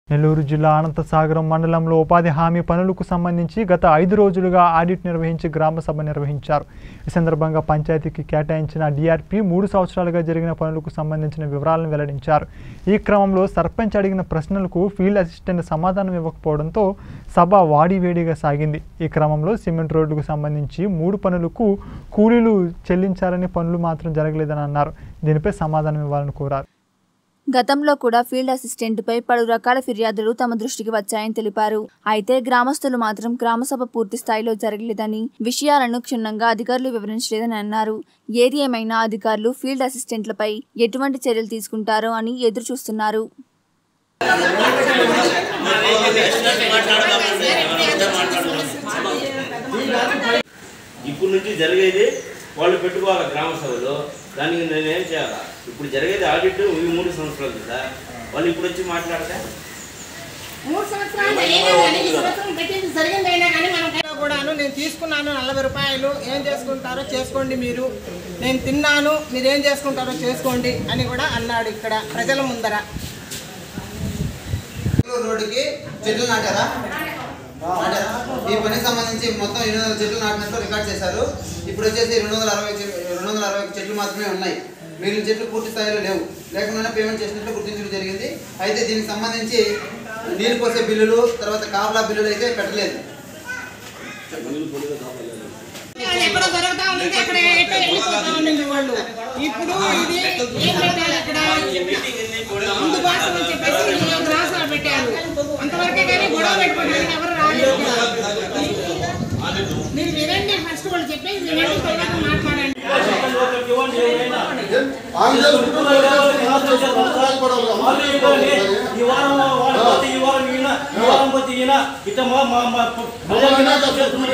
నెల్లూరు జిల్లా అనంతసాగరం మండలంలో ఉపాధి హామీ పనులకు సంబంధించి గత ఐదు రోజులుగా ఆడిట్ నిర్వహించి గ్రామ సభ నిర్వహించారు ఈ సందర్భంగా పంచాయతీకి కేటాయించిన డిఆర్పి మూడు సంవత్సరాలుగా జరిగిన పనులకు సంబంధించిన వివరాలను వెల్లడించారు ఈ క్రమంలో సర్పంచ్ అడిగిన ప్రశ్నలకు ఫీల్డ్ అసిస్టెంట్ సమాధానం ఇవ్వకపోవడంతో సభ వాడివేడిగా సాగింది ఈ క్రమంలో సిమెంట్ రోడ్డుకు సంబంధించి మూడు పనులకు కూలీలు చెల్లించాలని పనులు మాత్రం జరగలేదని అన్నారు దీనిపై సమాధానం ఇవ్వాలని కోరారు గతంలో కూడా ఫీల్డ్ అసిస్టెంట్పై పలు రకాల ఫిర్యాదులు తమ దృష్టికి వచ్చాయని తెలిపారు అయితే గ్రామస్తులు మాత్రం గ్రామసభ పూర్తి స్థాయిలో జరగలేదని విషయాలను క్షుణ్ణంగా అధికారులు వివరించలేదని అన్నారు ఏది ఏమైనా అధికారులు ఫీల్డ్ అసిస్టెంట్లపై ఎటువంటి చర్యలు తీసుకుంటారో అని ఎదురు చూస్తున్నారు ఇప్పుడు నుంచి జరిగేది వాళ్ళు పెట్టుకోవాలి గ్రామ సభలో దానికి నేనేం చేయాలా ఇప్పుడు జరిగేది ఆడిట్ ఇవి మూడు సంవత్సరాలు కదా వాళ్ళు ఇప్పుడు వచ్చి మాట్లాడితే మూడు సంవత్సరాలు అయినా కానీ ఈ సంవత్సరం పెట్టింది జరిగిందైనా కానీ మనం కూడాను నేను తీసుకున్నాను నలభై రూపాయలు ఏం చేసుకుంటారో చేసుకోండి మీరు నేను తిన్నాను మీరు ఏం చేసుకుంటారో చేసుకోండి అని కూడా అన్నాడు ఇక్కడ ప్రజల ముందర నెల్లూరు రోడ్డుకి చెట్లు నాటారా నాటారా? ఈ పనికి సంబంధించి మొత్తం ఎనిమిది వందల చెట్లు నాటినట్టు రికార్డ్ చేశారు ఇప్పుడు వచ్చేసి రెండు వందల అరవై చె- రెండు వందల అరవై చెట్లు మాత్రమే ఉన్నాయి మిగిలిన చెట్లు పూర్తి స్థాయిలో లేవు లేకుండా పేమెంట్ చేసినట్టు గుర్తించడం జరిగింది అయితే దీనికి సంబంధించి నీరు పోసే బిల్లులు తర్వాత కాపలా బిల్లులు అయితే పెట్టలేదు అది ఎక్కడో జరుగుతా ఉంది అక్కడ ఎటో వెళ్ళిపోతా ఉండింది వాళ్ళు ఇప్పుడు ఇది ఏం పెట్టాలి ఇక్కడ ముందు భాష అని చెప్పేసి ఈ గ్రాసాలు పెట్టారు అంతవరకే కానీ గొడవ పెట్టుకోవడానికి ఎవరు రాలేదు మీరు వినండి ఫస్ట్ వాళ్ళు చెప్పేసి వినండి తర్వాత మాట్లాడండి ఈ వారం వాళ్ళు పోతే ఈ వారం ఈయన ఈ వారం పోతే ఈయన ఇట్లా మా మా మా ప్రజలకి నష్టం చేస్తున్నారు